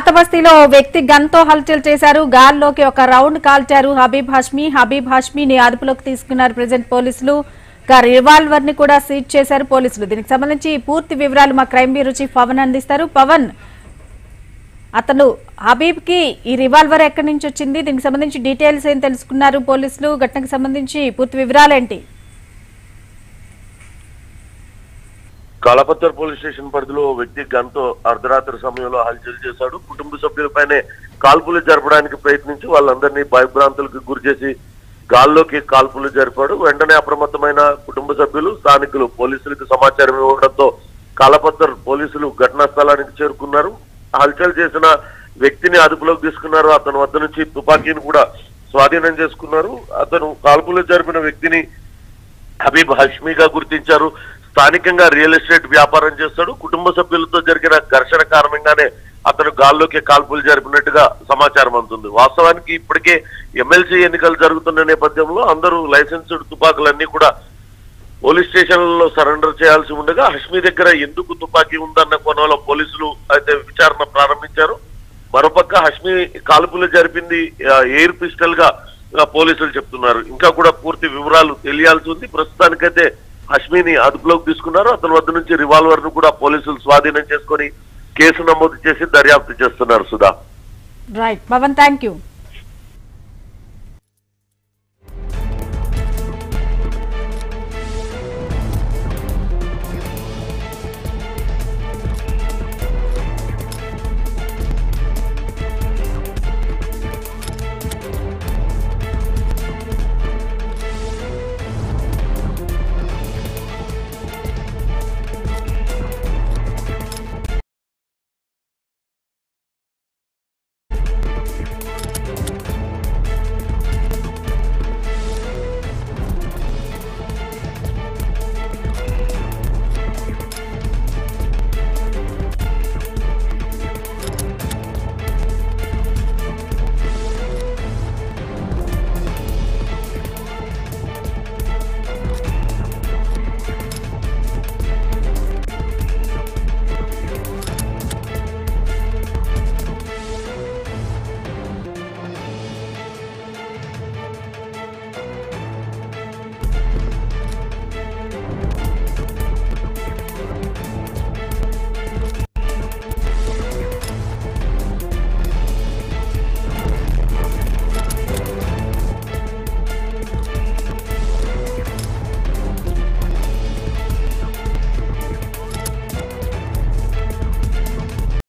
పాత బస్తీలో ఓ వ్యక్తి గన్తో హల్చల్ చేశారు గాల్లోకి ఒక రౌండ్ కాల్చారు హబీబ్ హష్మి హబీబ్ హష్మిని అదుపులోకి తీసుకున్నారు ప్రజెంట్ పోలీసులు ఇక రివాల్వర్ ని కూడా సీజ్ చేశారు పోలీసులు దీనికి సంబంధించి పూర్తి వివరాలు మా క్రైమ్ బ్యూరో చీఫ్ పవన్ అందిస్తారు పవన్ అతను హబీబ్ కి ఈ రివాల్వర్ ఎక్కడి నుంచి వచ్చింది దీనికి సంబంధించి డీటెయిల్స్ ఏం తెలుసుకున్నారు పోలీసులు ఘటనకు సంబంధించి పూర్తి వివరాలేంటి కాలపత్తర్ పోలీస్ స్టేషన్ పరిధిలో ఓ వ్యక్తి గన్తో అర్ధరాత్రి సమయంలో హల్చల్ చేశాడు కుటుంబ సభ్యులపైనే కాల్పులు జరపడానికి ప్రయత్నించి వాళ్ళందరినీ భయభ్రాంతులకు గురి చేసి గాల్లోకి కాల్పులు జరిపాడు వెంటనే అప్రమత్తమైన కుటుంబ సభ్యులు స్థానికులు పోలీసులకు సమాచారం ఇవ్వడంతో కాలపత్తర్ పోలీసులు ఘటనా స్థలానికి చేరుకున్నారు హల్చల్ చేసిన వ్యక్తిని అదుపులోకి తీసుకున్నారు అతని వద్ద నుంచి తుపాకీని కూడా స్వాధీనం చేసుకున్నారు అతను కాల్పులు జరిపిన వ్యక్తిని హబీబ్ హష్మీగా గుర్తించారు స్థానికంగా రియల్ ఎస్టేట్ వ్యాపారం చేస్తాడు కుటుంబ సభ్యులతో జరిగిన ఘర్షణ కారణంగానే అతను గాల్లోకి కాల్పులు జరిపినట్టుగా సమాచారం అందుతుంది వాస్తవానికి ఇప్పటికే ఎమ్మెల్సీ ఎన్నికలు జరుగుతున్న నేపథ్యంలో అందరూ లైసెన్స్డ్ తుపాకులన్నీ కూడా పోలీస్ స్టేషన్లలో సరెండర్ చేయాల్సి ఉండగా హష్మి దగ్గర ఎందుకు తుపాకీ ఉందన్న కోణంలో పోలీసులు అయితే విచారణ ప్రారంభించారు మరోపక్క హష్మి కాల్పులు జరిపింది ఆ, ఎయిర్ పిస్టల్ గా ఆ, పోలీసులు చెప్తున్నారు ఇంకా కూడా పూర్తి వివరాలు తెలియాల్సి ఉంది ప్రస్తుతానికైతే హష్మిని అదుపులోకి తీసుకున్నారు అతని వద్ద నుంచి రివాల్వర్ ను కూడా పోలీసులు స్వాధీనం చేసుకొని కేసు నమోదు చేసి దర్యాప్తు చేస్తున్నారు Sudha right Pavan thank you